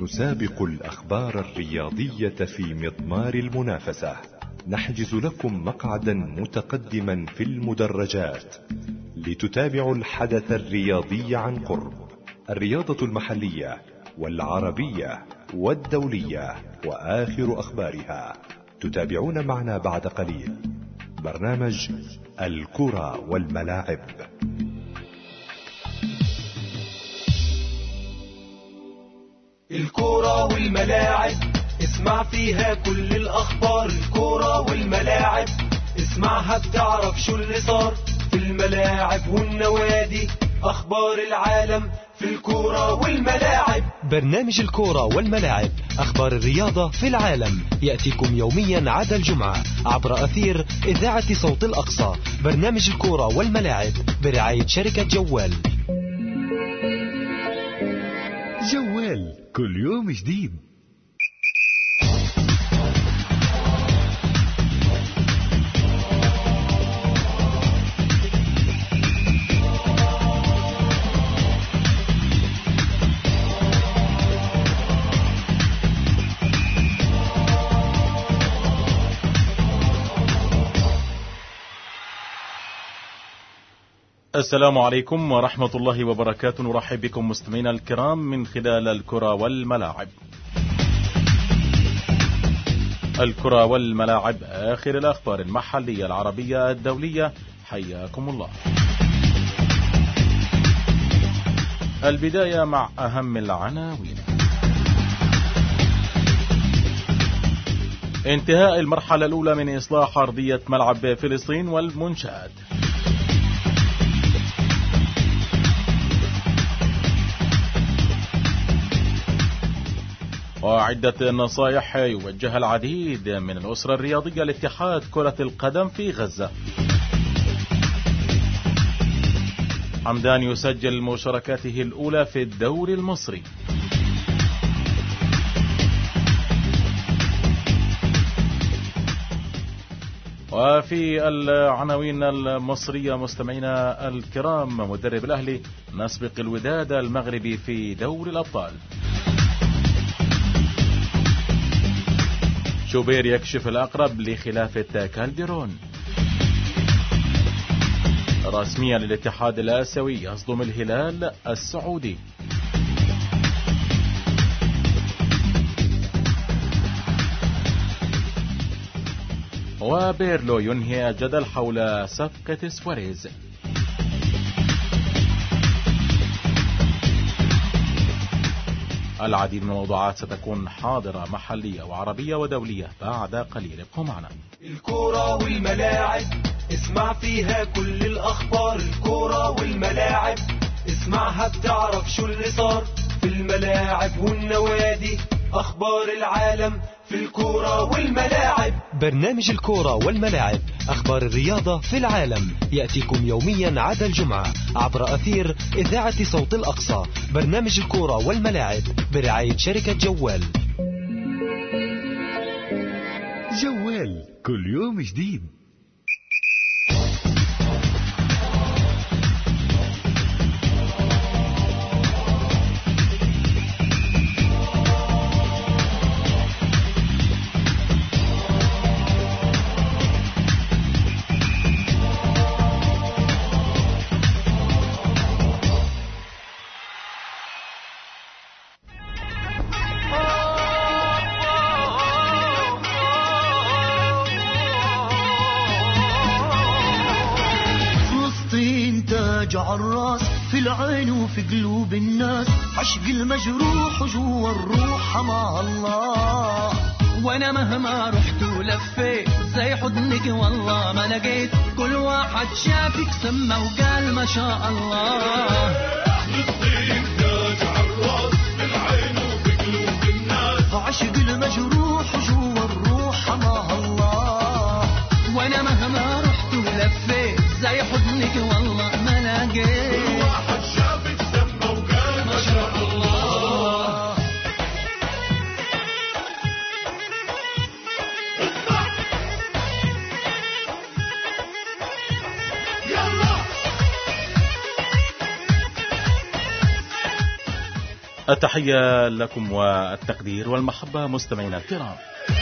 نسابق الأخبار الرياضية في مضمار المنافسة نحجز لكم مقعدا متقدما في المدرجات لتتابعوا الحدث الرياضي عن قرب الرياضة المحلية والعربية والدولية وآخر أخبارها تتابعون معنا بعد قليل برنامج الكرة والملاعب الكرة والملاعب اسمع فيها كل الأخبار الكرة والملاعب اسمعها بتعرف شو اللي صار في الملاعب والنوادي أخبار العالم في الكرة والملاعب برنامج الكورة والملاعب أخبار الرياضة في العالم يأتيكم يوميا عدا الجمعة عبر أثير إذاعة صوت الأقصى برنامج الكورة والملاعب برعاية شركة جوال جوال كل يوم جديد السلام عليكم ورحمة الله وبركاته نرحب بكم مستمعينا الكرام من خلال الكرة والملاعب الكرة والملاعب آخر الأخبار المحلية العربية الدولية حياكم الله البداية مع أهم العناوين انتهاء المرحلة الأولى من إصلاح أرضية ملعب فلسطين والمنشآت وعدة نصائح يوجهها العديد من الأسرة الرياضية لاتحاد كرة القدم في غزة حمدان يسجل مشاركاته الأولى في الدوري المصري وفي العناوين المصرية مستمعينا الكرام مدرب الأهلي نسبق الوداد المغربي في دوري الأبطال شوبير يكشف الأقرب لخلافة كالديرون رسميا للاتحاد الآسيوي يصدم الهلال السعودي وبيرلو ينهي الجدل حول صفقة سواريز العديد من الموضوعات ستكون حاضرة محلية وعربية ودولية بعد قليل ابقوا معنا الكرة والملاعب اسمع فيها كل الأخبار الكرة والملاعب اسمعها بتعرف شو اللي صار في الملاعب والنوادي أخبار العالم في الكرة والملاعب برنامج الكورة والملاعب أخبار الرياضة في العالم يأتيكم يوميا عدا الجمعة عبر أثير إذاعة صوت الأقصى برنامج الكورة والملاعب برعاية شركة جوال جوال كل يوم جديد فلسطين تاج عالراس في العين وفي قلوب الناس عشق المجروح وجوا الروح حماها الله وانا مهما رحت ولفيت زي حضنك والله ما لقيت كل واحد شافك سمى وقال ما شاء الله عشق المجروح وجوا الروح حماها الله وانا مهما رحت ولفيت زي حضنك والله ما لقيت ما شاء الله التحية لكم والتقدير والمحبة مستمعينا الكرام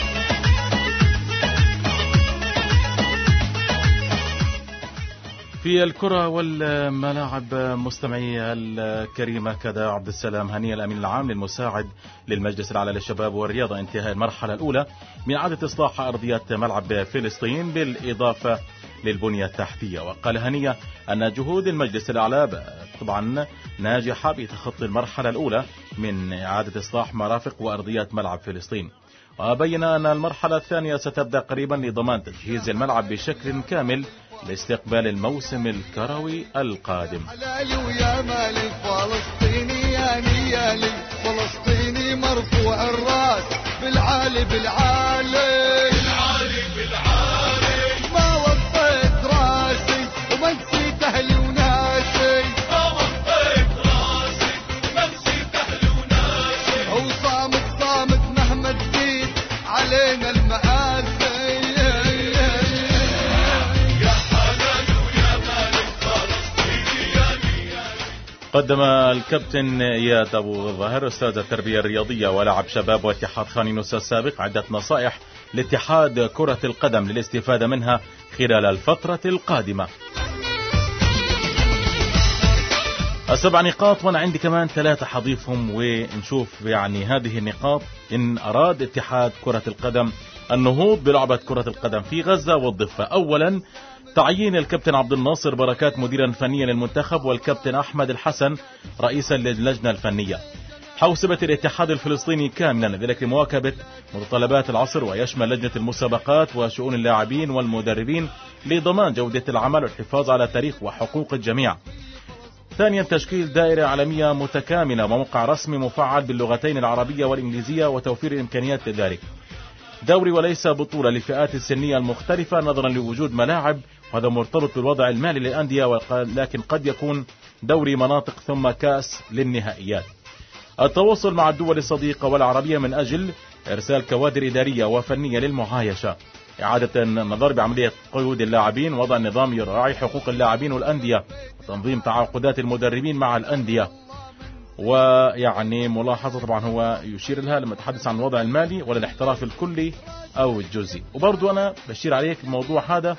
في الكرة والملاعب مستمعي الكريمة كذا عبد السلام هني الأمين العام للمساعد للمجلس الأعلى للشباب والرياضة انتهاء المرحلة الأولى من إعادة إصلاح أرضية ملعب فلسطين بالإضافة للبنية التحتية وقال هنية أن جهود المجلس الأعلى طبعا ناجحة بتخطي المرحلة الأولى من إعادة إصلاح مرافق وأرضيات ملعب فلسطين وبين أن المرحلة الثانية ستبدأ قريبا لضمان تجهيز الملعب بشكل كامل لاستقبال الموسم الكروي القادم حلالي ويا مالي فلسطيني يا نيالي فلسطيني مرفوع الراس بالعالي بالعالي بالعالي بالعالي ما وطيت راسي وما نسيت اهلي وناسي ما وطيت راسي وما نسيت اهلي وناسي وصامت صامت مهما تزيد علينا المآسي قدم الكابتن اياد ابو ظهر استاذ التربيه الرياضيه ولاعب شباب واتحاد خان يونس السابق عده نصائح لاتحاد كره القدم للاستفاده منها خلال الفتره القادمه. السبع نقاط وانا عندي كمان ثلاثه حضيفهم ونشوف يعني هذه النقاط ان اراد اتحاد كره القدم النهوض بلعبه كره القدم في غزه والضفه. اولا تعيين الكابتن عبد الناصر بركات مديرا فنيا للمنتخب والكابتن احمد الحسن رئيسا للجنه الفنيه. حوسبة الاتحاد الفلسطيني كاملا ذلك لمواكبة متطلبات العصر ويشمل لجنة المسابقات وشؤون اللاعبين والمدربين لضمان جودة العمل والحفاظ على تاريخ وحقوق الجميع. ثانيا تشكيل دائرة عالمية متكاملة وموقع رسمي مفعل باللغتين العربية والإنجليزية وتوفير الإمكانيات لذلك. دوري وليس بطولة للفئات السنية المختلفة نظرا لوجود ملاعب وهذا مرتبط بالوضع المالي للأندية لكن قد يكون دوري مناطق ثم كأس للنهائيات التواصل مع الدول الصديقة والعربية من أجل إرسال كوادر إدارية وفنية للمعايشة إعادة النظر بعملية قيود اللاعبين وضع نظام يراعي حقوق اللاعبين والأندية وتنظيم تعاقدات المدربين مع الأندية ويعني ملاحظة طبعا هو يشير لها لما تحدث عن الوضع المالي ولا الاحتراف الكلي أو الجزئي وبرضو أنا بشير عليك الموضوع هذا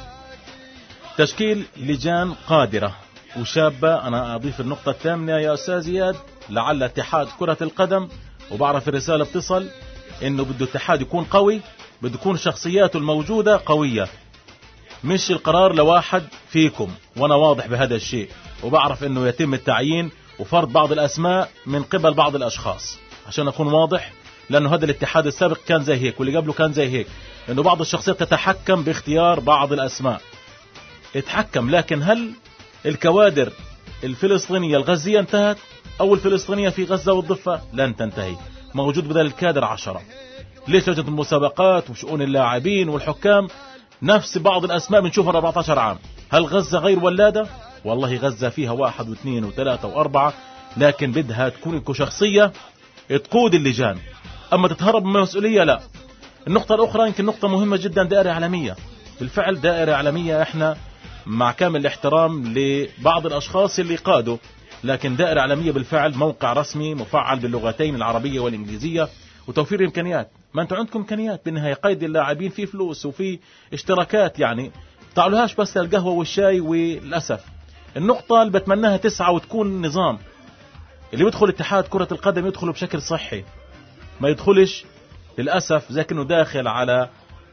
تشكيل لجان قادرة وشابة أنا أضيف النقطة الثامنة يا أستاذ زياد لعل اتحاد كرة القدم وبعرف الرسالة بتصل إنه بده اتحاد يكون قوي بده يكون شخصياته الموجودة قوية مش القرار لواحد فيكم وأنا واضح بهذا الشيء وبعرف إنه يتم التعيين وفرض بعض الأسماء من قبل بعض الأشخاص عشان أكون واضح لأنه هذا الاتحاد السابق كان زي هيك واللي قبله كان زي هيك إنه بعض الشخصيات تتحكم باختيار بعض الأسماء اتحكم لكن هل الكوادر الفلسطينية الغزية انتهت أو الفلسطينية في غزة والضفة لن تنتهي موجود بدل الكادر عشرة ليش لجنة المسابقات وشؤون اللاعبين والحكام نفس بعض الأسماء بنشوفها 14 عام هل غزة غير ولادة والله غزة فيها واحد واثنين وثلاثة وأربعة لكن بدها تكون لكم شخصية تقود اللجان أما تتهرب من المسؤولية لا النقطة الأخرى يمكن نقطة مهمة جدا دائرة إعلامية بالفعل دائرة إعلامية إحنا مع كامل الاحترام لبعض الأشخاص اللي قادوا لكن دائرة إعلامية بالفعل موقع رسمي مفعل باللغتين العربية والإنجليزية وتوفير إمكانيات ما أنتم عندكم إمكانيات بالنهاية قيد اللاعبين في فلوس وفي اشتراكات يعني تعالوهاش بس للقهوة والشاي وللأسف النقطة اللي بتمناها تسعى وتكون نظام اللي يدخل اتحاد كرة القدم يدخل بشكل صحي ما يدخلش للأسف زي كأنه داخل على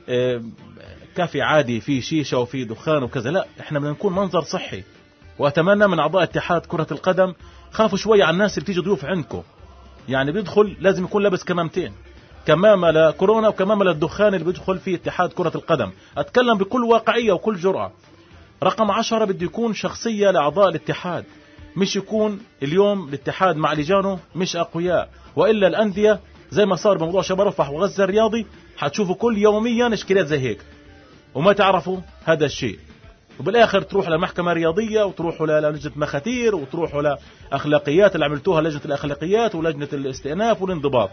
كافي عادي في شيشة وفي دخان وكذا لا احنا بدنا نكون منظر صحي واتمنى من اعضاء اتحاد كرة القدم خافوا شوية على الناس اللي بتيجي ضيوف عندكم يعني بيدخل لازم يكون لابس كمامتين كمامة لكورونا وكمامة للدخان اللي بيدخل في اتحاد كرة القدم اتكلم بكل واقعية وكل جرأة رقم عشرة بده يكون شخصية لأعضاء الاتحاد مش يكون اليوم الاتحاد مع لجانه مش أقوياء وإلا الأندية زي ما صار بموضوع شباب رفح وغزة الرياضي حتشوفوا كل يوميا اشكاليات زي هيك وما تعرفوا هذا الشيء وبالاخر تروحوا لمحكمة رياضية وتروحوا للجنة مخاتير وتروحوا لأخلاقيات اللي عملتوها لجنة الأخلاقيات ولجنة الاستئناف والانضباط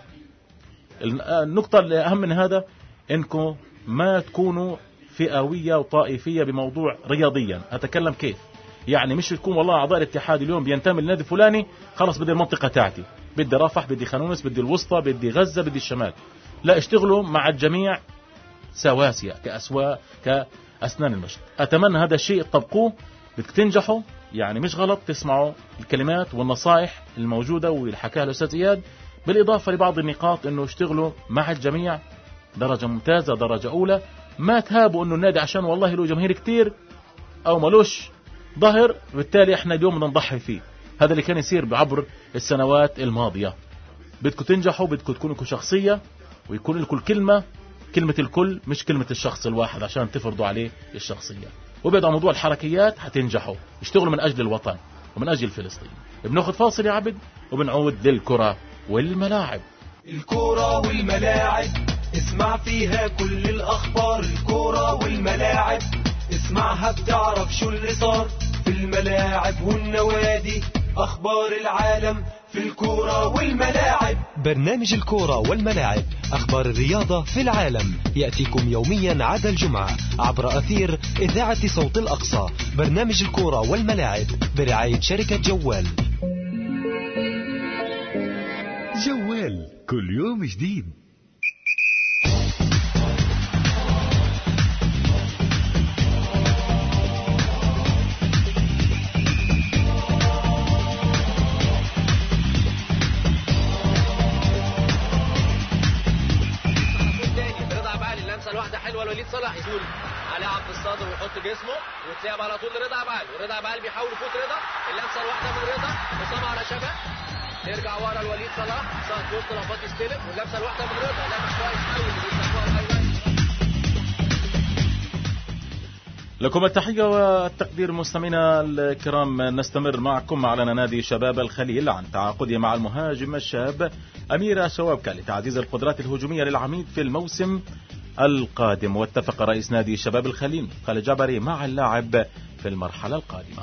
النقطة الأهم من هذا انكم ما تكونوا فئوية وطائفية بموضوع رياضيا أتكلم كيف يعني مش تكون والله أعضاء الاتحاد اليوم بينتمي للنادي الفلاني خلص بدي المنطقة تاعتي بدي رفح بدي خانونس بدي الوسطى بدي غزة بدي الشمال لا اشتغلوا مع الجميع سواسية كأسواء كأسنان المشط أتمنى هذا الشيء تطبقوه بدك تنجحوا يعني مش غلط تسمعوا الكلمات والنصائح الموجودة واللي حكاها الأستاذ إياد بالإضافة لبعض النقاط أنه اشتغلوا مع الجميع درجة ممتازة درجة أولى ما تهابوا أنه النادي عشان والله له جماهير كتير أو ملوش ظهر بالتالي احنا اليوم بدنا نضحي فيه هذا اللي كان يصير بعبر السنوات الماضية بدكم تنجحوا بدكم تكونوا لكم شخصية ويكون لكم الكلمة كلمة الكل مش كلمة الشخص الواحد عشان تفرضوا عليه الشخصية وبعد عن موضوع الحركيات حتنجحوا اشتغلوا من أجل الوطن ومن أجل فلسطين بناخذ فاصل يا عبد وبنعود للكرة والملاعب الكرة والملاعب اسمع فيها كل الأخبار الكرة والملاعب اسمعها بتعرف شو اللي صار في الملاعب والنوادي أخبار العالم في الكرة والملاعب برنامج الكورة والملاعب أخبار الرياضة في العالم يأتيكم يوميا عدا الجمعة عبر أثير إذاعة صوت الأقصى برنامج الكورة والملاعب برعاية شركة جوال جوال كل يوم جديد تاني رضا عبالي اللمسه الواحده حلوه لوليد صلاح يقول علي عبد الصادر ويحط جسمه وتلعب على طول لرضا عبالي ورضا عبالي بيحاول يفوت رضا اللمسه الواحده من رضا اصابه على شبه يرجع ورا لوليد صلاح صلاح في وسط لمبات يستلم واللمسه الواحده من رضا لمس كويس قوي اللي بيسموها الايمن لكم التحية والتقدير مستمعينا الكرام نستمر معكم على نادي شباب الخليل عن تعاقده مع المهاجم الشاب أمير شوابكا لتعزيز القدرات الهجومية للعميد في الموسم القادم واتفق رئيس نادي شباب الخليل خالد جبري مع اللاعب في المرحلة القادمة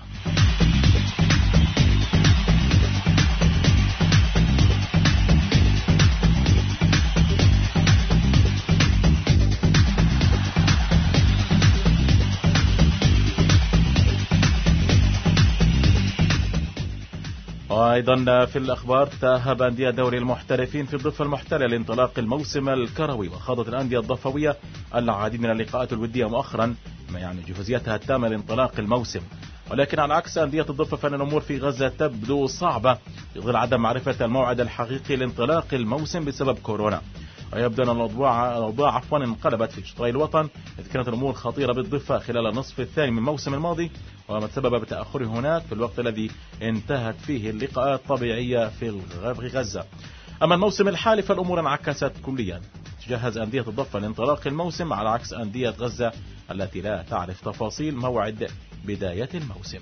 وأيضا في الأخبار تأهب أندية دوري المحترفين في الضفة المحتلة لانطلاق الموسم الكروي وخاضت الأندية الضفوية العديد من اللقاءات الودية مؤخرا ما يعني جهوزيتها التامة لانطلاق الموسم ولكن على عكس أندية الضفة فإن الأمور في غزة تبدو صعبة في ظل عدم معرفة الموعد الحقيقي لانطلاق الموسم بسبب كورونا ويبدو أن الأوضاع الأوضاع عفوا انقلبت في شطري الوطن إذ كانت الأمور خطيرة بالضفة خلال النصف الثاني من الموسم الماضي وما تسبب بتأخر هناك في الوقت الذي انتهت فيه اللقاءات الطبيعية في الغ- في غزة أما الموسم الحالي فالأمور انعكست كليا تجهز أندية الضفة لانطلاق الموسم على عكس أندية غزة التي لا تعرف تفاصيل موعد بداية الموسم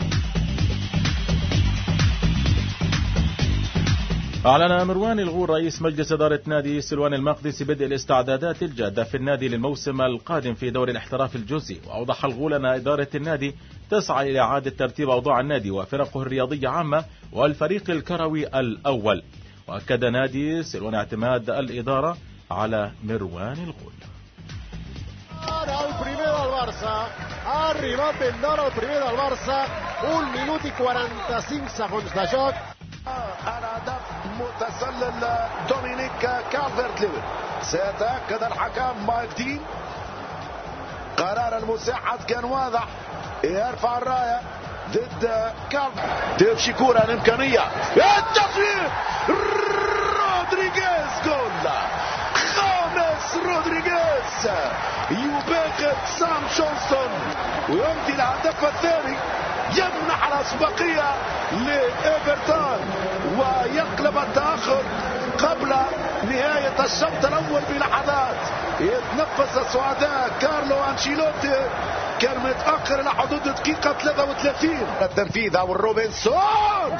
أعلن مروان الغور رئيس مجلس إدارة نادي سلوان المقدسي بدء الاستعدادات الجادة في النادي للموسم القادم في دوري الاحتراف الجزئي وأوضح الغول أن إدارة النادي تسعى إلى إعادة ترتيب أوضاع النادي وفرقه الرياضية عامة والفريق الكروي الأول وأكد نادي سلوان اعتماد الإدارة على مروان الغول Ara el primer del Barça. Ha arribat ben d'hora el primer del Barça. Un minut i 45 segons de joc. الهدف متسلل دومينيك كالفرت لوين سيتأكد الحكم مايك دين قرار المساعد كان واضح يرفع الراية ضد كالف تمشي كورة الإمكانية التسويق رودريغيز جول خامس رودريغيز يباغت سام شونستون ويمضي الهدف الثاني يمنح الأسبقية لإيفرتون ويقلب التأخر قبل نهاية الشوط الأول بلحظات يتنفس السعداء كارلو أنشيلوتي كان متأخر إلى حدود دقيقة 33 التنفيذ أو روبنسون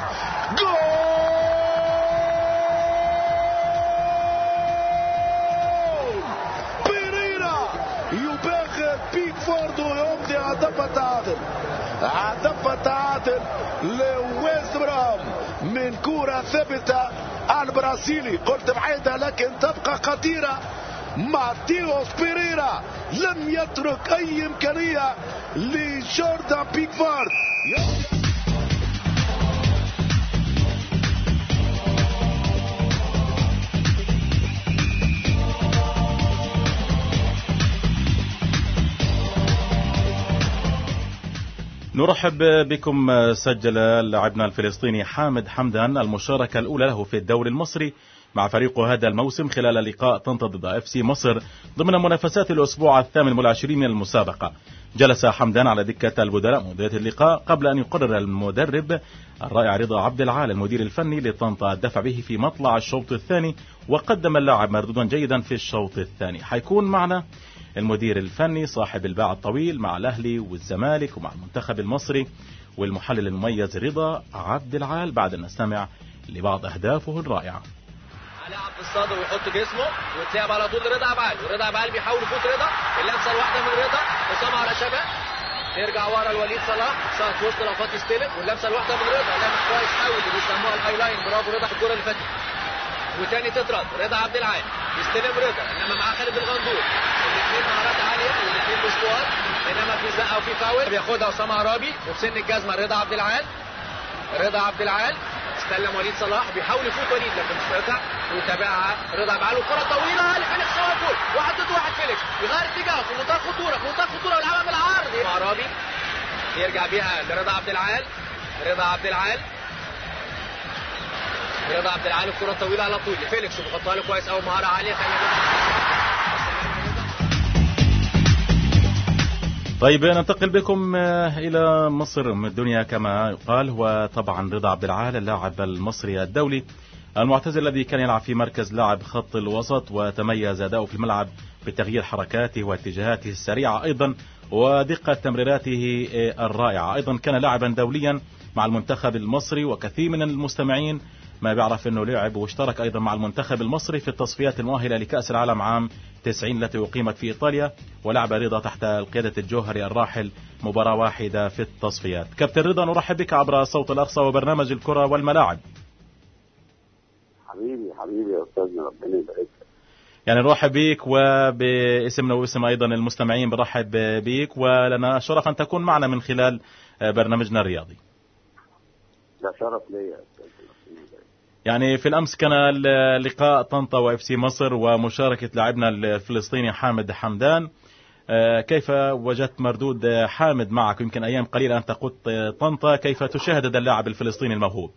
جول بيريرا يباغت بيكفورد ويمضي هدف التعادل هدف التعادل لويست برام من كرة ثابتة البرازيلي قلت بعيدة لكن تبقى خطيرة ماتيوس بيريرا لم يترك أي إمكانية لجوردان بيكفورد نرحب بكم سجل لاعبنا الفلسطيني حامد حمدان المشاركة الأولى له في الدوري المصري مع فريقه هذا الموسم خلال لقاء طنطا ضد اف سي مصر ضمن منافسات الأسبوع الثامن والعشرين من المسابقة جلس حمدان على دكة البدلاء مديرية اللقاء قبل أن يقرر المدرب الرائع رضا عبد العال المدير الفني لطنطا الدفع به في مطلع الشوط الثاني وقدم اللاعب مردودا جيدا في الشوط الثاني حيكون معنا المدير الفني صاحب الباع الطويل مع الأهلي والزمالك ومع المنتخب المصري والمحلل المميز رضا عبد العال بعد أن نستمع لبعض أهدافه الرائعة لعب في الصدر ويحط جسمه وتلعب على طول لرضا عبال ورضا عبال بيحاول يفوت رضا اللمسه الواحده من رضا اسامه على شبه يرجع ورا الوليد صلاح شاط وسط لفات يستلم واللمسه الواحده من رضا لمس كويس قوي اللي بيسموها الهاي لاين برافو رضا في الكوره اللي فاتت وتاني تطرد رضا عبد العال يستلم رضا انما معاه خالد الغندور الاثنين مهارات عاليه والاثنين بسكواد انما في زقه وفي فاول بياخدها اسامه عرابي وفي سن الجزمه رضا عبد العال رضا عبد العال استلم وليد صلاح بيحاول يفوت وليد لكن مش قاطع ويتابعها رضا عبد العال وكره طويله لفيليكس هو الجول واحد ضد واحد فيليكس يغير اتجاهه في منطقه الخطوره في منطقه الخطوره ويلعبها بالعرض عرابي يرجع بيها لرضا عبد العال رضا عبد العال رضا عبد العال الكره الطويله على طول لفيليكس وبيحطها له كويس قوي مهاره عاليه طيب ننتقل بكم إلى مصر من الدنيا كما يقال هو طبعا رضا عبد العال اللاعب المصري الدولي المعتزل الذي كان يلعب في مركز لاعب خط الوسط وتميز أداؤه في الملعب بتغيير حركاته واتجاهاته السريعة أيضا ودقة تمريراته الرائعة أيضا كان لاعبا دوليا مع المنتخب المصري وكثير من المستمعين ما بيعرف انه لعب واشترك ايضا مع المنتخب المصري في التصفيات المؤهله لكاس العالم عام 90 التي اقيمت في ايطاليا ولعب رضا تحت قياده الجوهري الراحل مباراه واحده في التصفيات. كابتن رضا نرحب بك عبر صوت الاقصى وبرنامج الكره والملاعب. حبيبي حبيبي يا استاذنا ربنا يبارك يعني نرحب بك وباسمنا واسم ايضا المستمعين بنرحب بك ولنا شرف ان تكون معنا من خلال برنامجنا الرياضي. ده شرف ليا يا استاذ يعني في الامس كان لقاء طنطا واف سي مصر ومشاركه لاعبنا الفلسطيني حامد حمدان كيف وجدت مردود حامد معك يمكن ايام قليله انت قلت طنطا كيف تشاهد هذا اللاعب الفلسطيني الموهوب؟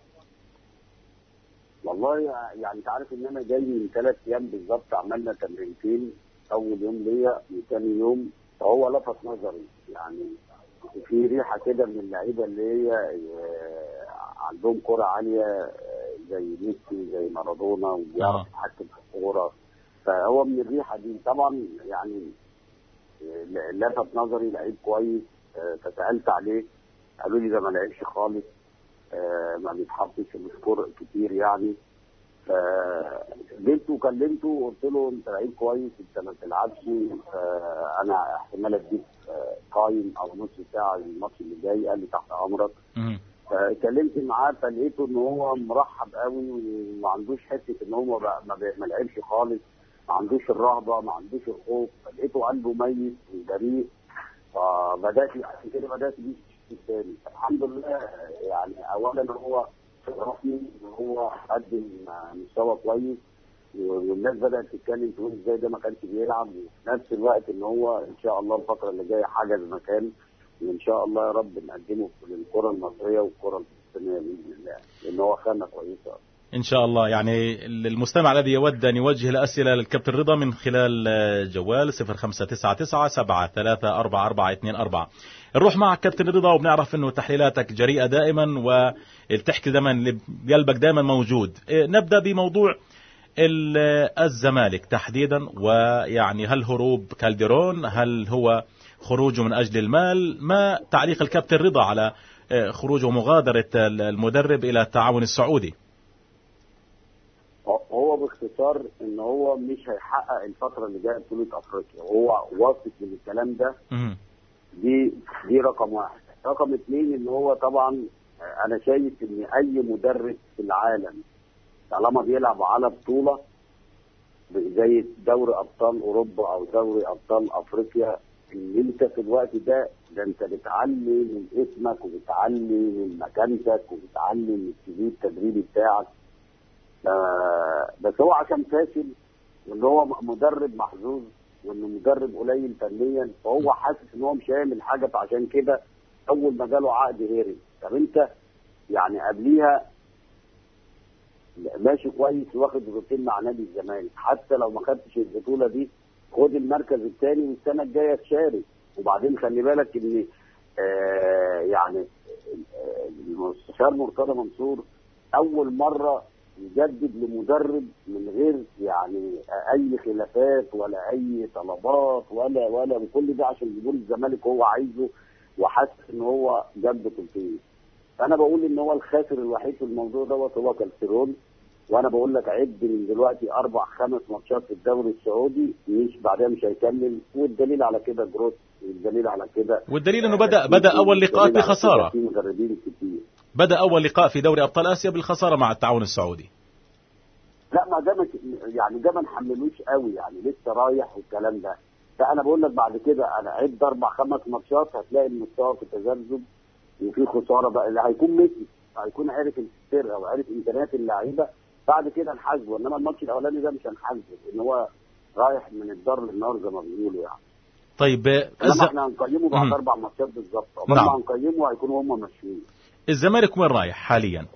والله يعني انت عارف ان انا جاي من ثلاث ايام بالظبط عملنا تمرينتين اول يوم ليا وثاني يوم فهو لفت نظري يعني في ريحه كده من اللعيبه اللي هي عندهم كرة عالية زي ميسي زي مارادونا وبيعرف يتحكم في الكورة فهو من الريحة دي طبعا يعني لفت نظري لعيب كويس فسألت عليه قالوا لي ده ما لعبش خالص ما بيتحطش في السكور كتير يعني فجيت وكلمته وقلت له انت لعيب كويس انت ما بتلعبش انا احتمال اديك قايم او نص ساعه الماتش اللي جاي قال لي تحت امرك فكلمت معاه فلقيته ان هو مرحب قوي وما عندوش حته ان هو ما, ما لعبش خالص ما عندوش الرهبه ما عندوش الخوف فلقيته قلبه ميت وجريء فبدات عشان كده بدات بيه الثاني الحمد لله يعني اولا هو شرفني ان هو قدم مستوى كويس والناس بدات تتكلم تقول ازاي ده ما كانش بيلعب وفي نفس الوقت ان هو ان شاء الله الفتره اللي جايه حجز مكان وان شاء الله يا رب نقدمه في الكره المصريه والكره الفلسطينيه باذن الله لان هو خامه كويسه ان شاء الله يعني المستمع الذي يود ان يوجه الاسئله للكابتن رضا من خلال جوال 0599 نروح معك كابتن رضا وبنعرف انه تحليلاتك جريئه دائما وتحكي دائما اللي بقلبك دائما موجود نبدا بموضوع الزمالك تحديدا ويعني هل هروب كالديرون هل هو خروجه من اجل المال ما تعليق الكابتن رضا على خروج ومغادره المدرب الى التعاون السعودي هو باختصار ان هو مش هيحقق الفتره اللي جايه بطوله افريقيا وهو واثق من الكلام ده دي دي رقم واحد رقم اثنين ان هو طبعا انا شايف ان اي مدرب في العالم طالما بيلعب على بطوله زي دوري ابطال اوروبا او دوري ابطال افريقيا ان انت في الوقت ده ده انت بتعلي من اسمك وبتعلي من مكانتك وبتعلي من السي في التدريبي بتاعك بس هو عشان فاشل وان هو مدرب محظوظ وانه مدرب قليل فنيا فهو حاسس ان هو مش هيعمل حاجه فعشان كده اول ما جاله عقد هيري طب انت يعني قبليها ماشي كويس واخد بطولتين مع نادي الزمالك حتى لو ما خدتش البطوله دي خد المركز الثاني والسنه الجايه تشارك وبعدين خلي بالك ان آه يعني آه، المستشار مرتضى منصور اول مره يجدد لمدرب من غير يعني اي خلافات ولا اي طلبات ولا ولا وكل ده عشان جمهور الزمالك هو عايزه وحاسس ان هو جاب بطولتين فانا بقول ان هو الخاسر الوحيد في الموضوع دوت هو كالسيرون وانا بقول لك عد من دلوقتي اربع خمس ماتشات في الدوري السعودي مش بعدها مش هيكمل والدليل على كده جروس والدليل على كده والدليل انه بدا بدا اول لقاء الدليل على كده بخساره في مدربين كتير بدا اول لقاء في دوري ابطال اسيا بالخساره مع التعاون السعودي لا ما ده مش يعني ده ما نحملوش قوي يعني لسه رايح والكلام ده فانا بقول لك بعد كده انا عد اربع خمس ماتشات هتلاقي المستوى في تذبذب وفي خساره بقى اللي هيكون ميسي هيكون عارف الفرقه وعارف امكانيات اللعيبه بعد كده نحاسبه انما الماتش الاولاني ده مش هنحاسبه ان هو رايح من الدار للنار زي ما بيقولوا يعني طيب انما الز... احنا هنقيمه بعد مم. اربع ماتشات بالظبط عقبال نعم. ما هنقيمه هيكونوا هم ماشيين الزمالك وين رايح حاليا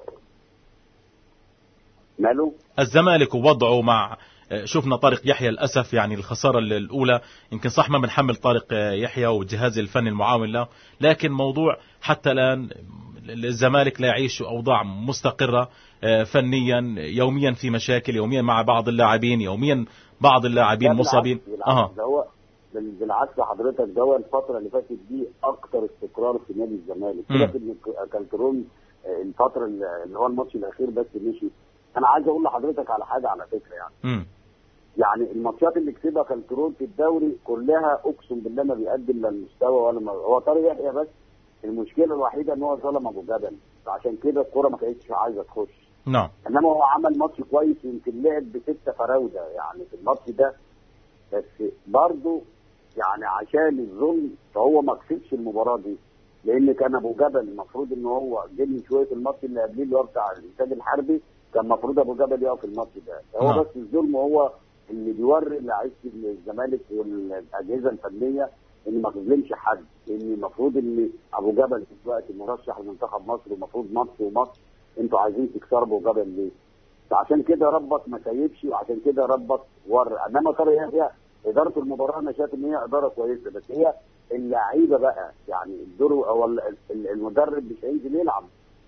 ماله؟ الزمالك ووضعه مع شفنا طارق يحيى للاسف يعني الخساره الاولى يمكن صح ما بنحمل طارق يحيى والجهاز الفني المعاون له لكن موضوع حتى الان الزمالك لا يعيش اوضاع مستقره فنيا يوميا في مشاكل يوميا مع بعض اللاعبين يوميا بعض اللاعبين لا بالعكس- مصابين بالعكس اها ده هو بال- بالعكس حضرتك ده هو الفتره اللي فاتت دي اكتر استقرار في نادي الزمالك مم. كده ان ك- كالترون آه، الفتره اللي اللي هو الماتش الاخير بس مشي انا عايز اقول لحضرتك على حاجه على فكره يعني امم يعني الماتشات اللي كسبها كالترون في الدوري كلها اقسم بالله ما بيقدم لا المستوى ولا ما هو طارق يحيى بس المشكله الوحيده ان هو ظلم ابو جبل فعشان كده الكوره ما كانتش عايزه تخش نعم انما هو عمل ماتش كويس يمكن لعب بستة فراوده يعني في الماتش ده بس برضه يعني عشان الظلم فهو ما كسبش المباراه دي لان كان ابو جبل المفروض ان هو جه من شويه في الماتش اللي قبليه اللي هو بتاع الانتاج الحربي كان المفروض ابو جبل يقف في الماتش ده فهو نعم. بس الظلم هو اللي بيوري لعيبه الزمالك والاجهزه الفنيه ان ما تظلمش حد ان المفروض ان ابو جبل دلوقتي مرشح لمنتخب مصر ومفروض مصر ومصر انتوا عايزين تكسروا ابو جبل ليه؟ فعشان كده ربط ما سيبش وعشان كده ربط ورا انما طارق يحيى اداره المباراه انا شايف ان هي اداره كويسه بس هي اللعيبه بقى يعني الدور او ال- ال- المدرب مش هينزل يلعب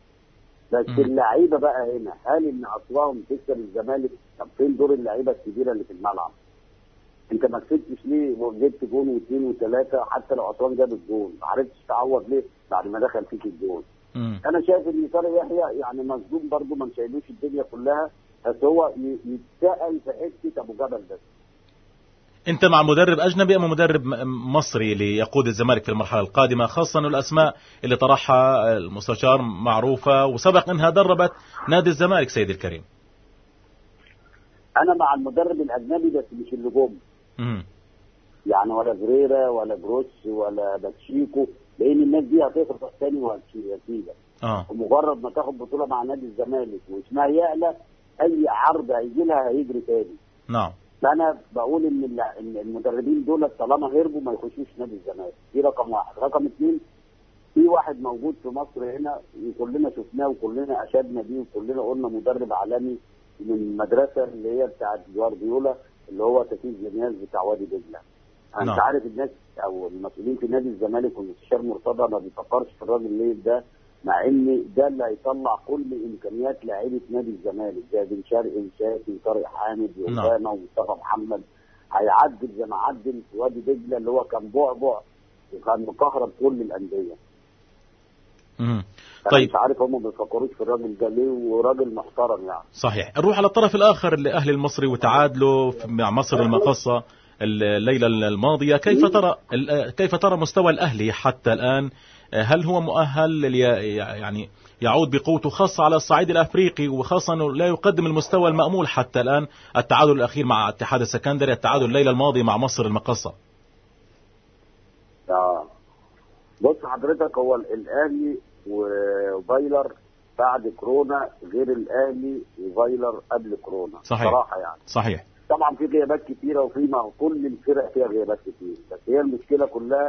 بس مم. اللعيبه بقى هنا هل ان اصلهم تكسب الزمالك طب فين دور اللعيبه الكبيره اللي في الملعب؟ انت ما كسبتش ليه وجبت جون واثنين وثلاثه حتى لو اسوان جاب الجون ما عرفتش تعوض ليه بعد ما دخل فيك الجون مم. انا شايف ان طارق يحيى يعني مصدوم برضه ما نشيلوش الدنيا كلها بس هو ي- يتسال في حته ابو جبل بس انت مع مدرب اجنبي ام مدرب م- مصري ليقود الزمالك في المرحله القادمه خاصه انه الاسماء اللي طرحها المستشار معروفه وسبق انها دربت نادي الزمالك سيدي الكريم انا مع المدرب الاجنبي بس مش اللي جم مم. يعني ولا فريرا ولا جروس ولا باتشيكو لان الناس دي هتخلص تاني وهتسيبك اه ومجرد ما تاخد بطوله مع نادي الزمالك واسمها يعلى اي عرض هيجي لها هيجري تاني نعم فانا بقول ان ال- إن المدربين دول طالما هربوا ما يخشوش نادي الزمالك دي رقم واحد رقم اثنين في واحد موجود في مصر هنا وكلنا شفناه وكلنا اشدنا بيه وكلنا قلنا مدرب عالمي من المدرسه اللي هي بتاعت جوارديولا اللي هو تفيز لينياز بتاع وادي دجله انت نعم. عارف الناس او المسؤولين في نادي الزمالك والمستشار مرتضى ما بيفكرش في الراجل اللي ده مع ان ده اللي هيطلع كل امكانيات لاعيبه نادي الزمالك زي بن شرقي وشافي وطارق حامد نعم. واسامه ومصطفى محمد هيعدل زي ما عدل في وادي دجله اللي هو كان بعبع وكان مكهرب كل الانديه مم. أنا طيب مش عارف هم ما بيفكروش في الراجل ده ليه وراجل محترم يعني صحيح نروح على الطرف الاخر الاهلي المصري وتعادله في- مع مصر المقصه الليله الماضيه كيف ترى ال- كيف ترى مستوى الاهلي حتى الان هل هو مؤهل لي- يعني يعود بقوته خاصة على الصعيد الأفريقي وخاصة أنه لا يقدم المستوى المأمول حتى الآن التعادل الأخير مع اتحاد السكندري التعادل الليلة الماضية مع مصر المقصة اه بص حضرتك هو ال- الاهلي وفايلر بعد كورونا غير الاهلي وفايلر قبل كورونا صحيح. صراحه يعني صحيح طبعا في غيابات كتيره وفي ما هو كل الفرق فيها غيابات كتير بس هي المشكله كلها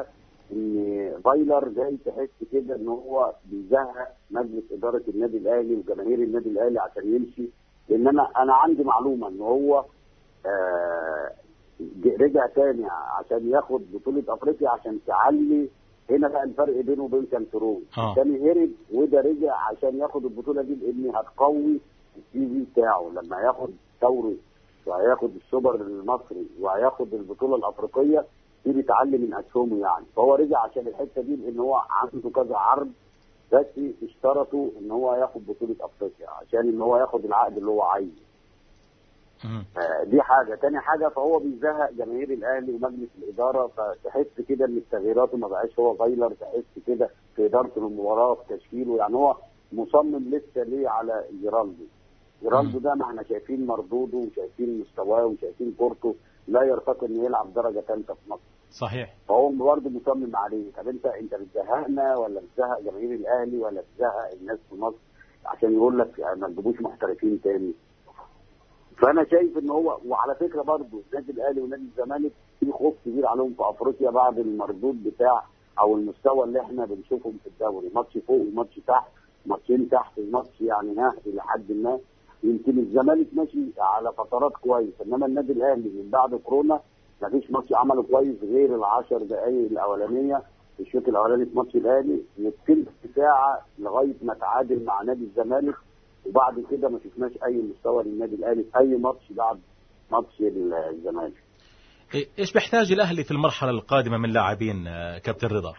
ان فايلر جاي تحس كده ان هو بيزهق مجلس اداره النادي الاهلي وجماهير النادي الاهلي عشان يمشي لان انا انا عندي معلومه ان هو آه ج- رجع تاني عشان ياخد بطوله افريقيا عشان تعلي هنا بقى الفرق بينه وبين كانترون آه. الثاني هرب وده رجع عشان ياخد البطوله دي لان هتقوي السي في بتاعه لما هياخد دوري وهياخد السوبر المصري وهياخد البطوله الافريقيه دي بتعلي من اسهمه يعني فهو رجع عشان الحته دي لان هو عنده كذا عرض بس اشترطوا ان هو ياخد بطوله افريقيا عشان ان هو ياخد العقد اللي هو عايزه مم. آه، دي حاجه تاني حاجه فهو بيزهق جماهير الاهلي ومجلس الاداره فتحس كده ان تغييراته ما بقاش هو فايلر تحس كده في اداره المباراه في تشكيله يعني هو مصمم لسه ليه على جيرالدو جيرالدو ده ما احنا شايفين مردوده وشايفين مستواه وشايفين كورته لا يرتقي انه يلعب درجه ثالثه في مصر صحيح فهو برضه مصمم عليه طب انت انت بتزهقنا ولا بتزهق جماهير الاهلي ولا بتزهق الناس في مصر عشان يقول لك ما تجيبوش محترفين تاني فانا شايف ان هو وعلى فكره برضه النادي الاهلي ونادي الزمالك في خوف كبير عليهم في افريقيا بعد المردود بتاع او المستوى اللي احنا بنشوفهم في الدوري ماتش فوق وماتش تحت ماتشين تحت وماتش يعني ها الى حد ما يمكن الزمالك ماشي على فترات كويس انما النادي الاهلي من بعد كورونا ما فيش ماتش عمله كويس غير العشر دقائق الاولانيه في الشوط الاولاني في ماتش الاهلي وتلت ساعه لغايه ما تعادل مع نادي الزمالك وبعد كده ما شفناش اي مستوى للنادي الاهلي في اي ماتش بعد ماتش الزمالك إيه- ايش بيحتاج الاهلي في المرحله القادمه من لاعبين آه، كابتن رضا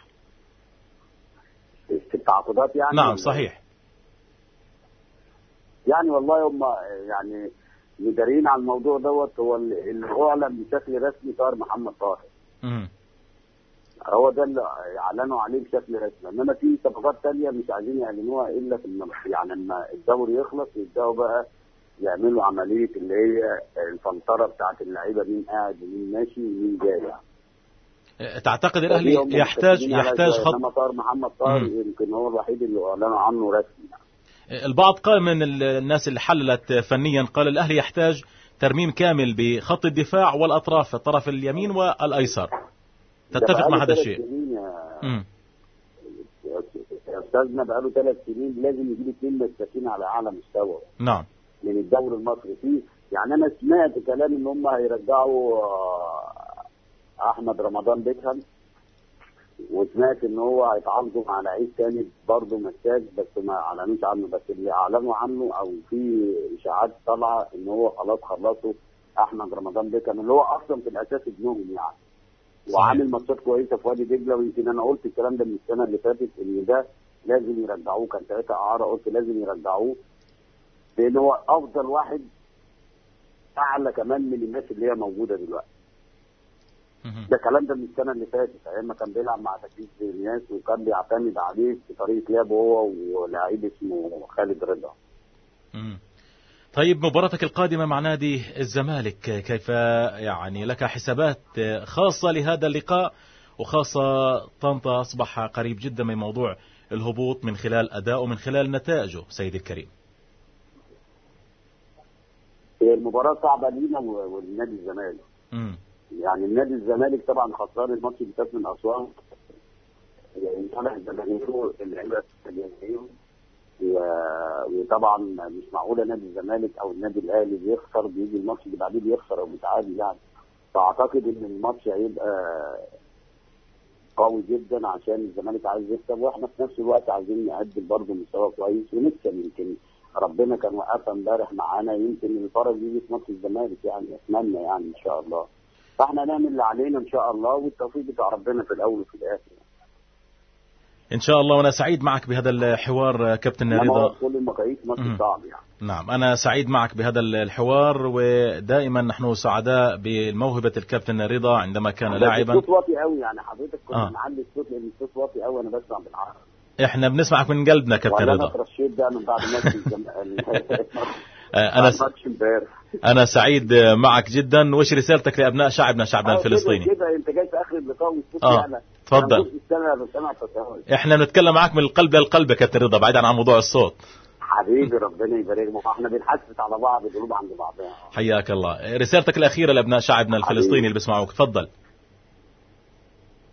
في التعاقدات يعني نعم صحيح يعني والله هم يعني مدارين على الموضوع دوت هو اللي اللي اعلن بشكل رسمي طاهر محمد طاهر مم. هو ده اللي اعلنوا عليه بشكل رسمي انما في صفقات تانية مش عايزين يعلنوها الا في الم- يعني لما الدوري يخلص يبداوا بقى يعملوا عمليه اللي هي الفلتره بتاعت اللعيبه مين قاعد ومين ماشي ومين جاي يعني آه، تعتقد هم الاهلي يحتاج مركزين على يحتاج شوية، خط انما طاهر محمد طاهر مم. يمكن هو الوحيد اللي اعلنوا عنه رسمي يعني. البعض قال من ال- الناس اللي حللت فنيا قال الاهلي يحتاج ترميم كامل بخط الدفاع والاطراف الطرف اليمين والايسر ده تتفق بقاله مع هذا ثلاث الشيء سنين يا مم. يا استاذنا بقاله ثلاث سنين لازم يجيب اثنين مساكين على اعلى مستوى نعم من الدوري المصري فيه يعني انا سمعت كلام ان هم هيرجعوا آه، احمد رمضان بيكهام وسمعت ان هو هيتعاقدوا مع لعيب تاني برضه مساك بس ما اعلنوش عنه بس اللي اعلنوا عنه او في اشاعات طالعه ان هو خلاص خلصوا احمد رمضان بيكهام اللي هو اصلا في الاساس ابنهم يعني وعامل ماتشات كويسه في وادي دجله ويمكن انا قلت الكلام ده من السنه اللي فاتت ان ده لازم يرجعوه كان ساعتها اعاره قلت لازم يرجعوه لان هو افضل واحد اعلى كمان من الناس اللي هي موجوده دلوقتي ده الكلام ده من السنه اللي فاتت ايام ما كان بيلعب مع تكليف الناس وكان بيعتمد عليه في طريقه لعبه هو ولاعيب اسمه خالد رضا مم. طيب مباراتك القادمة مع نادي الزمالك كيف يعني لك حسابات خاصة لهذا اللقاء وخاصة طنطا أصبح قريب جدا من موضوع الهبوط من خلال أدائه ومن خلال نتائجه سيدي الكريم هي المباراه صعبه لينا و- ولنادي الزمالك مم. يعني النادي الزمالك طبعا خسران الماتش اللي فات من اسوان يعني طلع جماهيره اللعيبه جماهيره و- وطبعا مش معقوله نادي الزمالك او النادي الاهلي بيخسر بيجي الماتش اللي بعديه بيخسر او بيتعادل يعني فاعتقد ان الماتش هيبقى قوي جدا عشان الزمالك عايز يكسب واحنا في نفس الوقت عايزين نقدم برضه مستوى كويس ونكسب يمكن ربنا كان وقفها امبارح معانا يمكن الفرج يجي في ماتش الزمالك يعني اتمنى يعني ان شاء الله فاحنا نعمل اللي علينا ان شاء الله والتوفيق بتاع ربنا في الاول وفي الاخر إن شاء الله وأنا سعيد معك بهذا الحوار كابتن انما هو رضا كل المقاييس ماتش مم. صعب يعني نعم أنا سعيد معك بهذا الحوار ودائما نحن سعداء بموهبة الكابتن رضا عندما كان بس لاعبا الصوت واطي قوي يعني حضرتك كنت آه. معلي الصوت لان الصوت واطي قوي انا بسمع بالعربي احنا بنسمعك من قلبنا كابتن ولا انا رضا اترشيت ده من بعد ماتش الزمالك آه، انا ماتش امبارح انا سعيد معك جدا وش رسالتك لابناء شعبنا شعبنا آه، الفلسطيني كده كده انت جاي في اخر اللقاء والصوت آه، يعلى اتفضل. أنا نص السنه بسمع تساؤل احنا بنتكلم معك من القلب للقلب يا كابتن رضا بعيدا عن موضوع الصوت حبيبي ربنا يبارك لك احنا بنحسس على بعض قلوب عند بعضنا حياك الله رسالتك الاخيره لابناء شعبنا الفلسطيني اللي بيسمعوك تفضل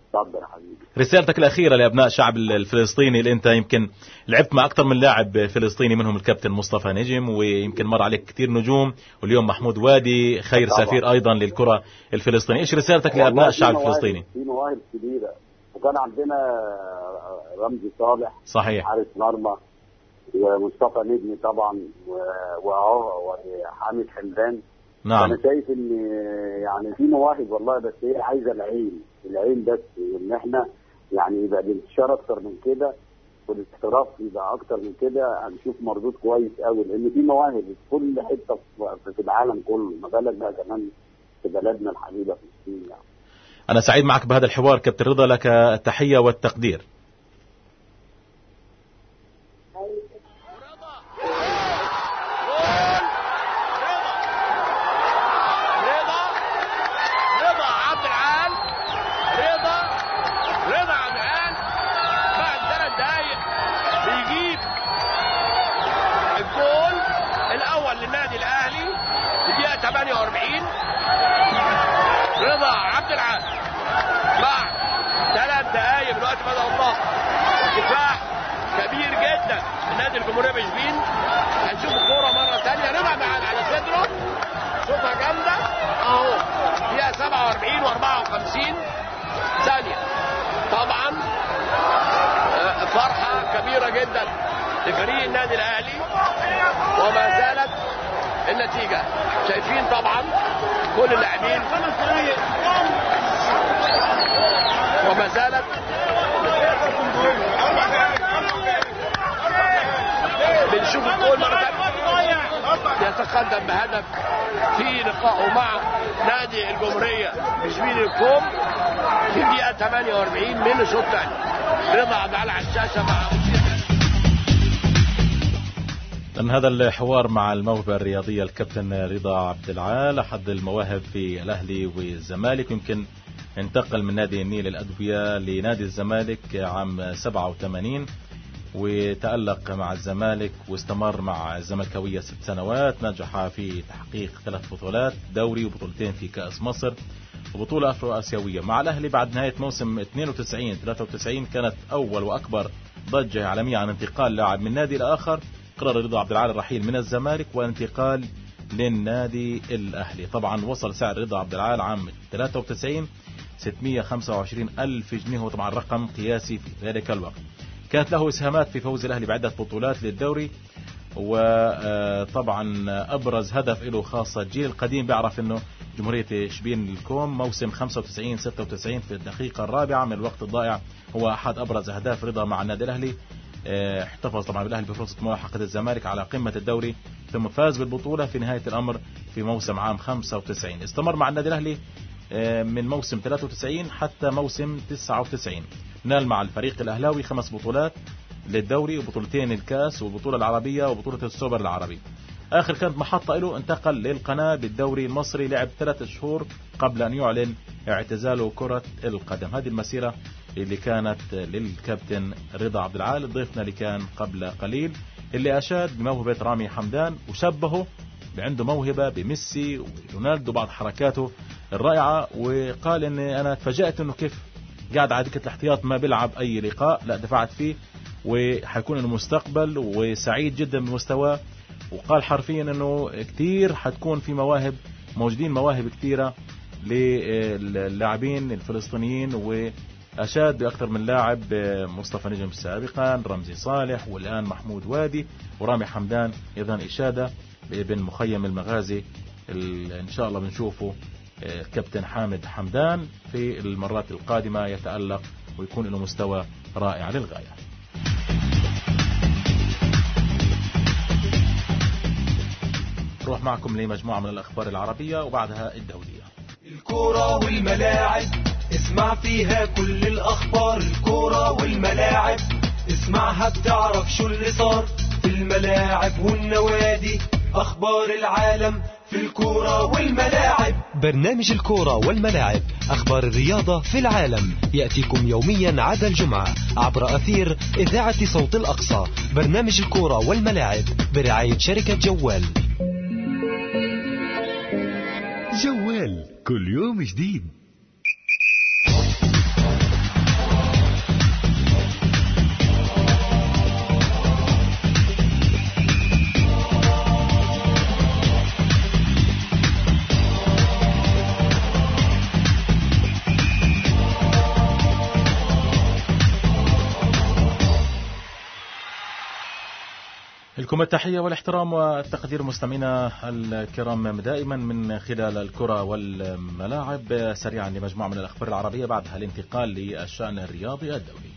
اتفضل يا حبيبي رسالتك الأخيرة لأبناء الشعب الفلسطيني اللي أنت يمكن لعبت مع أكثر من لاعب فلسطيني منهم الكابتن مصطفى نجم ويمكن مر عليك كثير نجوم واليوم محمود وادي خير طبعا. سفير أيضا للكرة الفلسطينية إيش رسالتك لأبناء والله الشعب في مواهب- الفلسطيني في مواهب كبيره وكان عندنا رمزي صالح صحيح حارس مرمى ومصطفى نجمي طبعا و- وأهو وحامد حمدان نعم انا شايف ان يعني في مواهب والله بس هي عايزه العين العين بس وان احنا يعني يبقى الانتشار اكتر من كده والاحتراف يبقى اكتر من كده هنشوف مردود كويس قوي لان في مواهب في كل حته في- في العالم كله ما بالك بقى كمان في بلدنا الحبيبه فلسطين يعني أنا سعيد معك بهذا الحوار كابتن رضا لك التحية والتقدير رضا رضا عبد العال رضا رضا عبد العال بعد ثلاث دقايق بيجيب الجول الاول للنادي الاهلي في الدقيقه 48 رضا عبد العال بعد ثلاث دقايق من وقت بدأ الله دفاع كبير جدا من نادي الجمهوريه بشبين هنشوف الكوره مره ثانيه رضا معانا على صدره شوطها جامده اهو فيها 47 و54 ثانيه طبعا آه، فرحه كبيره جدا لفريق النادي الاهلي وما زالت النتيجه شايفين طبعا كل اللاعبين وما زالت بنشوف الجول مره ثانيه يتقدم بهدف في لقائه مع نادي الجمهوريه بشبين الكوم في الدقيقه 48 من الشوط الثاني رضا عبد العال على الشاشه مع لأن هذا الحوار مع الموهبة الرياضية الكابتن رضا عبد العال أحد المواهب في الأهلي والزمالك يمكن انتقل من نادي النيل الأدوية لنادي الزمالك عام 87 وتألق مع الزمالك واستمر مع الزملكاوية ست سنوات نجح في تحقيق ثلاث بطولات دوري وبطولتين في كأس مصر وبطولة أفرو آسيوية مع الأهلي بعد نهاية موسم 92 93 كانت أول وأكبر ضجة عالمية عن انتقال لاعب من نادي لآخر قرر رضا عبد العال الرحيل من الزمالك والانتقال للنادي الأهلي طبعا وصل سعر رضا عبد العال عام 93 625 ألف جنيه وطبعا رقم قياسي في ذلك الوقت كانت له إسهامات في فوز الأهلي بعدة بطولات للدوري وطبعا أبرز هدف له خاصة الجيل القديم بيعرف أنه جمهورية شبين الكوم موسم 95 96 في الدقيقة الرابعة من الوقت الضائع هو أحد أبرز أهداف رضا مع النادي الأهلي اه، احتفظ طبعا بالأهلي بفرصة ملاحقة الزمالك على قمة الدوري ثم فاز بالبطولة في نهاية الأمر في موسم عام 95 استمر مع النادي الأهلي اه، من موسم 93 حتى موسم 99 نال مع الفريق الأهلاوي خمس بطولات للدوري وبطولتين الكاس والبطولة العربية وبطولة السوبر العربي آخر كانت محطة له انتقل للقناة بالدوري المصري لعب ثلاثة شهور قبل أن يعلن اعتزاله كرة القدم هذه المسيرة اللي كانت للكابتن رضا عبد العال ضيفنا اللي كان قبل قليل اللي أشاد بموهبة رامي حمدان وشبهه عنده موهبة بميسي ورونالدو بعض حركاته الرائعة وقال ان انا تفاجأت انه كيف قاعد على دكة الاحتياط ما بيلعب اي لقاء لا دفعت فيه وحيكون له مستقبل وسعيد جدا بمستواه وقال حرفيا انه كتير حتكون في مواهب موجودين مواهب كثيرة للاعبين الفلسطينيين واشاد باكثر من لاعب مصطفى نجم سابقا رمزي صالح والان محمود وادي ورامي حمدان ايضا اشاده بابن مخيم المغازي ان شاء الله بنشوفه كابتن حامد حمدان في المرات القادمة يتألق ويكون له مستوى رائع للغاية نروح معكم لمجموعة من الأخبار العربية وبعدها الدولية الكورة والملاعب اسمع فيها كل الأخبار الكورة والملاعب اسمعها بتعرف شو اللي صار في الملاعب والنوادي أخبار العالم في الكورة والملاعب برنامج الكورة والملاعب أخبار الرياضة في العالم يأتيكم يوميا عدا الجمعة عبر أثير إذاعة صوت الأقصى برنامج الكورة والملاعب برعاية شركة جوال جوال كل يوم جديد لكم التحية والاحترام والتقدير مستمعينا الكرام دائما من خلال الكرة والملاعب سريعا لمجموعة من الأخبار العربية بعدها الانتقال للشأن الرياضي الدولي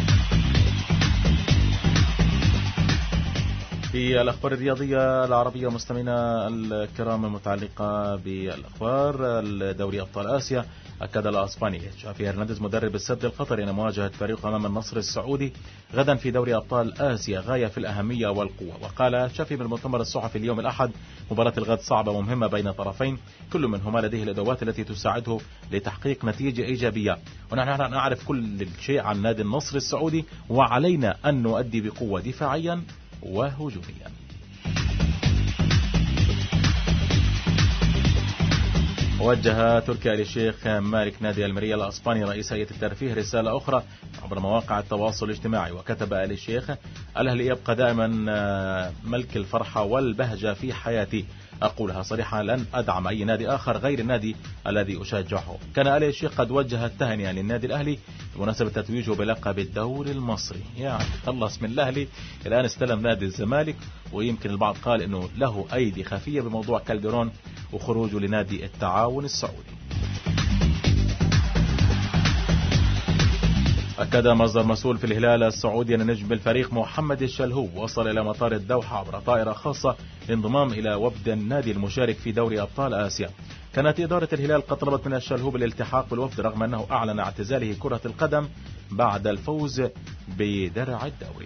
في الأخبار الرياضية العربية مستمعينا الكرام المتعلقة بالأخبار الدوري أبطال آسيا أكد الأسباني شافي هرنانديز مدرب السد القطري أن مواجهة فريقه أمام النصر السعودي غدا في دوري أبطال آسيا غاية في الأهمية والقوة وقال شافي بالمؤتمر الصحفي اليوم الأحد مباراة الغد صعبة ومهمة بين طرفين كل منهما لديه الأدوات التي تساعده لتحقيق نتيجة إيجابية ونحن نعرف كل شيء عن نادي النصر السعودي وعلينا أن نؤدي بقوة دفاعيا وهجوميا وجه تركي آل الشيخ مالك نادي المريا الأسباني رئيس هيئة الترفيه رسالة أخرى عبر مواقع التواصل الاجتماعي وكتب آل الشيخ الأهلي يبقى دائما ملك الفرحة والبهجة في حياتي أقولها صريحة لن أدعم أي نادي آخر غير النادي الذي أشجعه كان آل الشيخ قد وجه التهنئة للنادي الأهلي بمناسبة تتويجه بلقب الدوري المصري يعني خلص من الأهلي الآن استلم نادي الزمالك ويمكن البعض قال أنه له أيدي خفية بموضوع كالدرون وخروجه لنادي التعاون السعودي أكد مصدر مسؤول في الهلال السعودي أن نجم الفريق محمد الشلهو وصل إلى مطار الدوحة عبر طائرة خاصة لانضمام إلى وفد النادي المشارك في دوري أبطال آسيا كانت إدارة الهلال قد طلبت من الشلهو بالالتحاق بالوفد رغم أنه أعلن اعتزاله كرة القدم بعد الفوز بدرع الدوري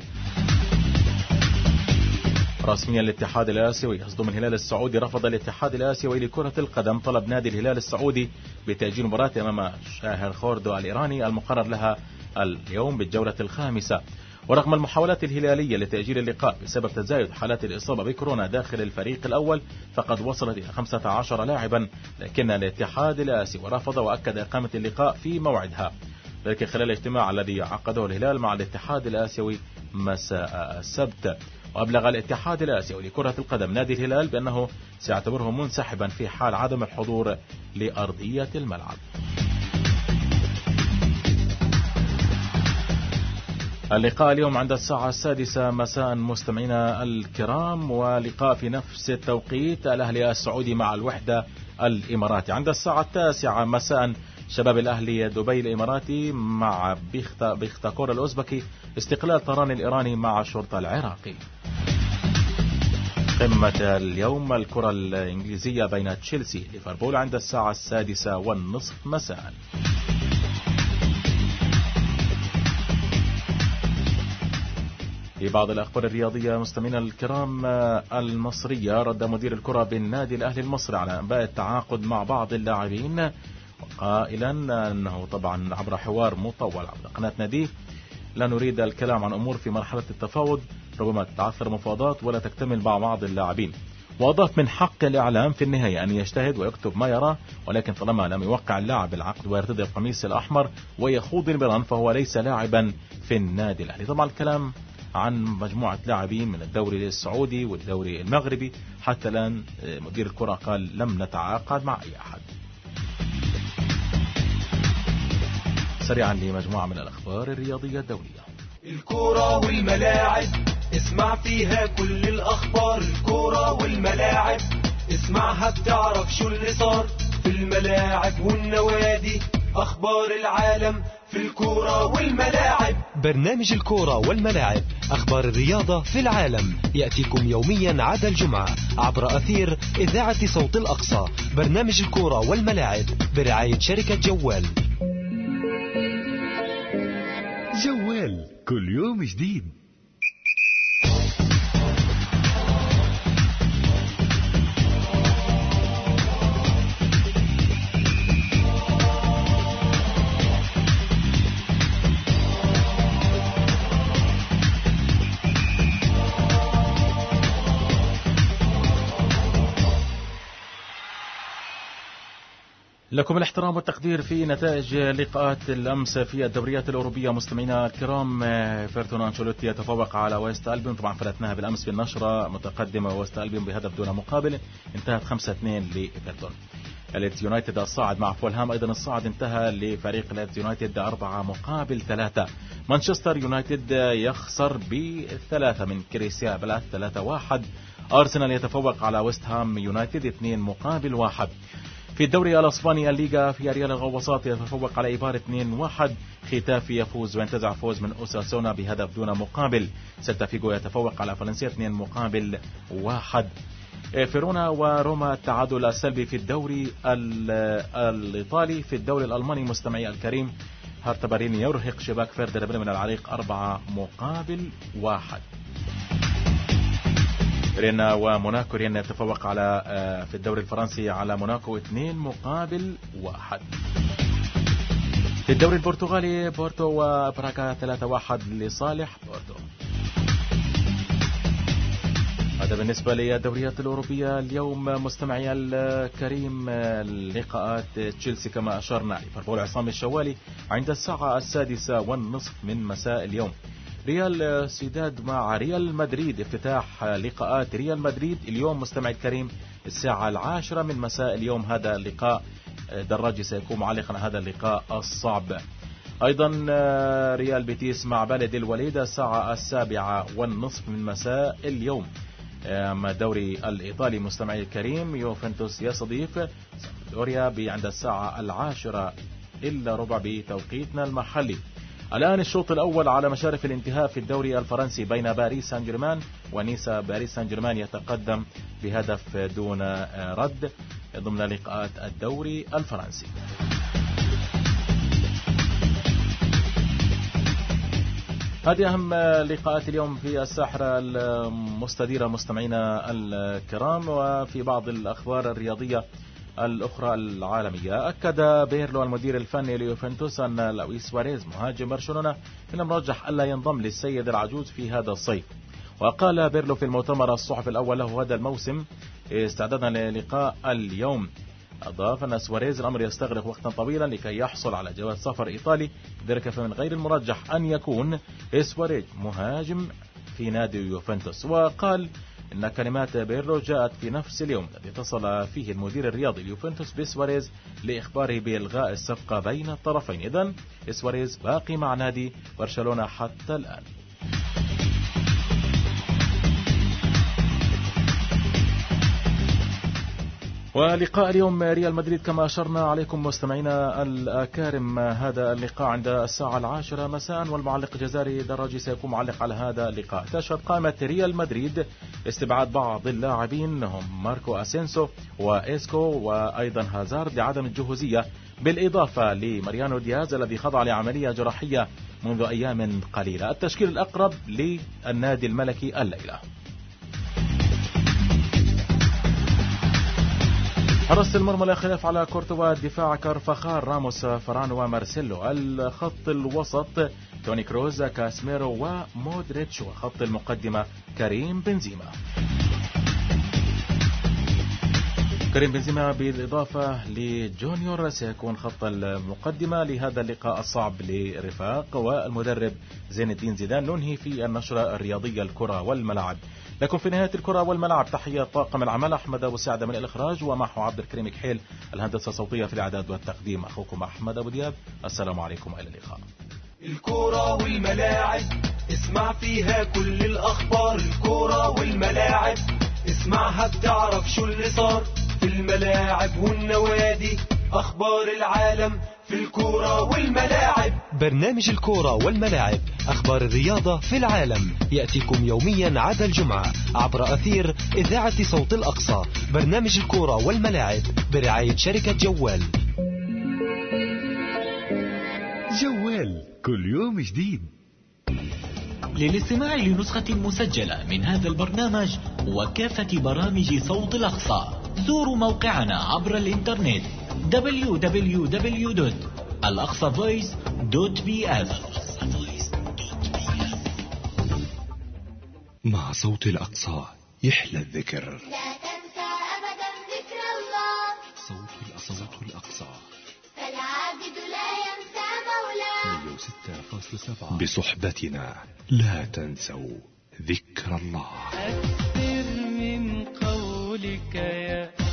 رسميا الاتحاد الآسيوي يصدم الهلال السعودي رفض الاتحاد الآسيوي لكرة القدم طلب نادي الهلال السعودي بتأجيل مباراة أمام شاهر خوردو الإيراني المقرر لها اليوم بالجولة الخامسة ورغم المحاولات الهلالية لتأجيل اللقاء بسبب تزايد حالات الإصابة بكورونا داخل الفريق الأول فقد وصلت إلى 15 لاعبا لكن الاتحاد الآسيوي رفض وأكد إقامة اللقاء في موعدها ذلك خلال الاجتماع الذي عقده الهلال مع الاتحاد الآسيوي مساء السبت وأبلغ الاتحاد الآسيوي لكرة القدم نادي الهلال بأنه سيعتبره منسحبا في حال عدم الحضور لأرضية الملعب اللقاء اليوم عند الساعة السادسة مساء مستمعينا الكرام ولقاء في نفس التوقيت الأهلي السعودي مع الوحدة الإماراتي عند الساعة التاسعة مساء شباب الأهلي دبي الإماراتي مع بيختاكور الأوزبكي استقلال طران الإيراني مع الشرطة العراقي قمة اليوم الكرة الإنجليزية بين تشيلسي ليفربول عند الساعة السادسة والنصف مساء في بعض الأخبار الرياضية مستمعينا الكرام المصرية رد مدير الكرة بالنادي الأهلي المصري على أنباء التعاقد مع بعض اللاعبين قائلا أنه طبعا عبر حوار مطول عبر قناة ناديه لا نريد الكلام عن أمور في مرحلة التفاوض ربما تتعثر مفاوضات ولا تكتمل مع بعض اللاعبين وأضاف من حق الإعلام في النهاية أن يجتهد ويكتب ما يراه ولكن طالما لم يوقع اللاعب العقد ويرتدي القميص الأحمر ويخوض المران فهو ليس لاعبا في النادي الأهلي طبعا الكلام عن مجموعة لاعبين من الدوري السعودي والدوري المغربي حتى الآن مدير الكرة قال لم نتعاقد مع أي أحد سريعا لمجموعة من الأخبار الرياضية الدولية الكورة والملاعب اسمع فيها كل الأخبار الكورة والملاعب اسمعها بتعرف شو اللي صار في الملاعب والنوادي أخبار العالم في الكورة والملاعب برنامج الكورة والملاعب أخبار الرياضة في العالم يأتيكم يوميا عدا الجمعة عبر أثير إذاعة صوت الأقصى برنامج الكورة والملاعب برعاية شركة جوال جوال كل يوم جديد لكم الاحترام والتقدير في نتائج لقاءات الامس في الدوريات الاوروبيه مستمعينا الكرام فيرتون انشيلوتي يتفوق على ويست البيون طبعا فلتناها بالامس بالنشره متقدمه ويست البيون بهدف دون مقابل انتهت 5 2 لايفرتون ليدز يونايتد الصاعد مع فولهام أيضا الصاعد انتهى لفريق ليدز يونايتد أربعة مقابل ثلاثة مانشستر يونايتد يخسر بثلاثة من كريسيا بلاث ثلاثة واحد أرسنال يتفوق على ويست هام يونايتد اثنين مقابل واحد في الدوري الاسباني الليغا في ريال الغواصات يتفوق على ايبار 2-1 ختافي يفوز وينتزع فوز من اوساسونا بهدف دون مقابل سيلتا فيجو يتفوق على فالنسيا 2 مقابل 1 فيرونا وروما التعادل السلبي في الدوري الايطالي في الدوري الالماني مستمعي الكريم هارتا باريني يرهق شباك فيردر من العريق أربعة مقابل واحد رينا وموناكو رينا يتفوق على آه، في الدوري الفرنسي على موناكو اثنين مقابل واحد في الدوري البرتغالي بورتو وبراكا 3-1 لصالح بورتو هذا بالنسبة للدوريات الأوروبية اليوم مستمعي الكريم لقاءات تشيلسي كما أشرنا ليفربول عصام الشوالي عند الساعة السادسة والنصف من مساء اليوم ريال سيداد مع ريال مدريد افتتاح لقاءات ريال مدريد اليوم مستمع الكريم الساعة العاشرة من مساء اليوم هذا اللقاء دراجي سيكون معلقا هذا اللقاء الصعب أيضا ريال بيتيس مع بلد الوليد الساعة السابعة والنصف من مساء اليوم أما الدوري الإيطالي مستمعي الكريم يوفنتوس يستضيف سامدوريا عند الساعة العاشرة إلا ربع بتوقيتنا المحلي الآن الشوط الأول على مشارف الانتهاء في الدوري الفرنسي بين باريس سان جيرمان ونيسا باريس سان جيرمان يتقدم بهدف دون رد ضمن لقاءات الدوري الفرنسي هذه أهم لقاءات اليوم في الساحرة المستديرة مستمعينا الكرام وفي بعض الأخبار الرياضية الأخرى العالمية أكد بيرلو المدير الفني ليوفنتوس أن لويس سواريز مهاجم برشلونة من المرجح ألا ينضم للسيد العجوز في هذا الصيف وقال بيرلو في المؤتمر الصحفي الأول له هذا الموسم استعدادا للقاء اليوم أضاف أن سواريز الأمر يستغرق وقتا طويلا لكي يحصل على جواز سفر إيطالي ذلك فمن غير المرجح أن يكون سواريز مهاجم في نادي يوفنتوس وقال إن كلمات بيرلو جاءت في نفس اليوم الذي اتصل فيه المدير الرياضي ليوفنتوس بسواريز لإخباره بإلغاء الصفقة بين الطرفين إذا سواريز باقي مع نادي برشلونة حتى الآن ولقاء اليوم ريال مدريد كما أشرنا عليكم مستمعينا الأكارم هذا اللقاء عند الساعة العاشرة مساء والمعلق جزاري دراجي سيكون معلق على هذا اللقاء تشهد قائمة ريال مدريد استبعاد بعض اللاعبين هم ماركو أسينسو وإسكو وأيضا هازارد لعدم الجهوزية بالإضافة لماريانو دياز الذي خضع لعملية جراحية منذ أيام قليلة التشكيل الأقرب للنادي الملكي الليلة حرس المرمى لا خلاف على كورتوا الدفاع كارفخار راموس فران ومارسيلو الخط الوسط توني كروز كاسميرو ومودريتش وخط المقدمة كريم بنزيما كريم بنزيما بالإضافة لجونيور سيكون خط المقدمة لهذا اللقاء الصعب لرفاق والمدرب زين الدين زيدان ننهي في النشرة الرياضية الكرة والملاعب لكم في نهاية الكرة والملعب تحية طاقم العمل أحمد أبو سعد من الإخراج ومعه عبد الكريم كحيل الهندسة الصوتية في الإعداد والتقديم أخوكم أحمد أبو دياب السلام عليكم وإلى اللقاء الكرة والملاعب اسمع فيها كل الأخبار الكرة والملاعب اسمعها بتعرف شو اللي صار في الملاعب والنوادي أخبار العالم في الكورة والملاعب برنامج الكورة والملاعب أخبار الرياضة في العالم يأتيكم يوميا عدا الجمعة عبر أثير إذاعة صوت الأقصى برنامج الكورة والملاعب برعاية شركة جوال جوال كل يوم جديد للاستماع لنسخة مسجلة من هذا البرنامج وكافة برامج صوت الأقصى زوروا موقعنا عبر الإنترنت www.alaqsavoice.bs مع صوت الأقصى يحلى الذكر لا تنسى أبدا ذكر الله صوت الأقصى صوت الأقصى فالعابد لا ينسى مولاه 106.7 بصحبتنا لا تنسوا ذكر الله أكثر من قولك يا